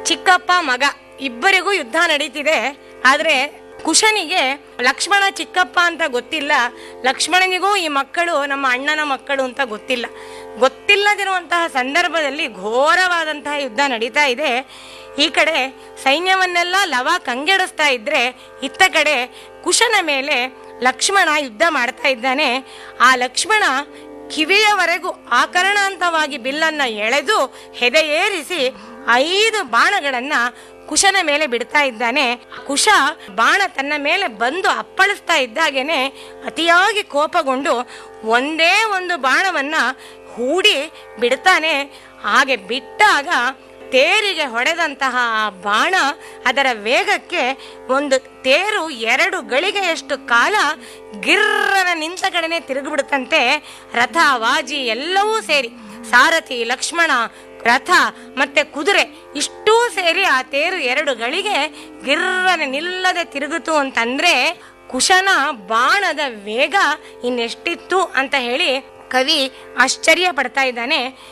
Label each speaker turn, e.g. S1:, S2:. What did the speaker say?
S1: ಚಿಕ್ಕಪ್ಪ ಮಗ ಇಬ್ಬರಿಗೂ ಯುದ್ಧ ನಡೀತಿದೆ ಆದ್ರೆ ಕುಶನಿಗೆ ಲಕ್ಷ್ಮಣ ಚಿಕ್ಕಪ್ಪ ಅಂತ ಗೊತ್ತಿಲ್ಲ ಲಕ್ಷ್ಮಣನಿಗೂ ಈ ಮಕ್ಕಳು ನಮ್ಮ ಅಣ್ಣನ ಮಕ್ಕಳು ಅಂತ ಗೊತ್ತಿಲ್ಲ ಗೊತ್ತಿಲ್ಲದಿರುವಂತಹ ಸಂದರ್ಭದಲ್ಲಿ ಘೋರವಾದಂತಹ ಯುದ್ಧ ನಡೀತಾ ಇದೆ ಈ ಕಡೆ ಸೈನ್ಯವನ್ನೆಲ್ಲ ಲವ ಕಂಗೆಡಿಸ್ತಾ ಇದ್ರೆ ಇತ್ತ ಕಡೆ ಕುಶನ ಮೇಲೆ ಲಕ್ಷ್ಮಣ ಯುದ್ಧ ಮಾಡ್ತಾ ಇದ್ದಾನೆ ಆ ಲಕ್ಷ್ಮಣ ಕಿವಿಯವರೆಗೂ ಆಕರಣಾಂತವಾಗಿ ಬಿಲ್ಲನ್ನ ಎಳೆದು ಹೆದೆಯೇರಿಸಿ ಐದು ಬಾಣಗಳನ್ನ ಕುಶನ ಮೇಲೆ ಬಿಡ್ತಾ ಇದ್ದಾನೆ ಕುಶ ಬಾಣ ತನ್ನ ಮೇಲೆ ಬಂದು ಅಪ್ಪಳಿಸ್ತಾ ಇದ್ದಾಗೇನೆ ಅತಿಯಾಗಿ ಕೋಪಗೊಂಡು ಒಂದೇ ಒಂದು ಬಾಣವನ್ನ ಹೂಡಿ ಬಿಡ್ತಾನೆ ಹಾಗೆ ಬಿಟ್ಟಾಗ ತೇರಿಗೆ ಹೊಡೆದಂತಹ ಆ ಬಾಣ ಅದರ ವೇಗಕ್ಕೆ ಒಂದು ತೇರು ಎರಡು ಗಳಿಗೆಯಷ್ಟು ಕಾಲ ಗಿರ್ರನ ನಿಂತ ಕಡೆನೆ ತಿರುಗಿಬಿಡುತ್ತಂತೆ ರಥ ವಾಜಿ ಎಲ್ಲವೂ ಸೇರಿ ಸಾರಥಿ ಲಕ್ಷ್ಮಣ ರಥ ಮತ್ತೆ ಕುದುರೆ ಇಷ್ಟೂ ಸೇರಿ ಆ ತೇರು ಎರಡು ಗಳಿಗೆ ಗಿರ್ರನೆ ನಿಲ್ಲದೆ ತಿರುಗಿತು ಅಂತಂದ್ರೆ ಕುಶನ ಬಾಣದ ವೇಗ ಇನ್ನೆಷ್ಟಿತ್ತು ಅಂತ ಹೇಳಿ ಕವಿ ಆಶ್ಚರ್ಯ ಪಡ್ತಾ ಇದ್ದಾನೆ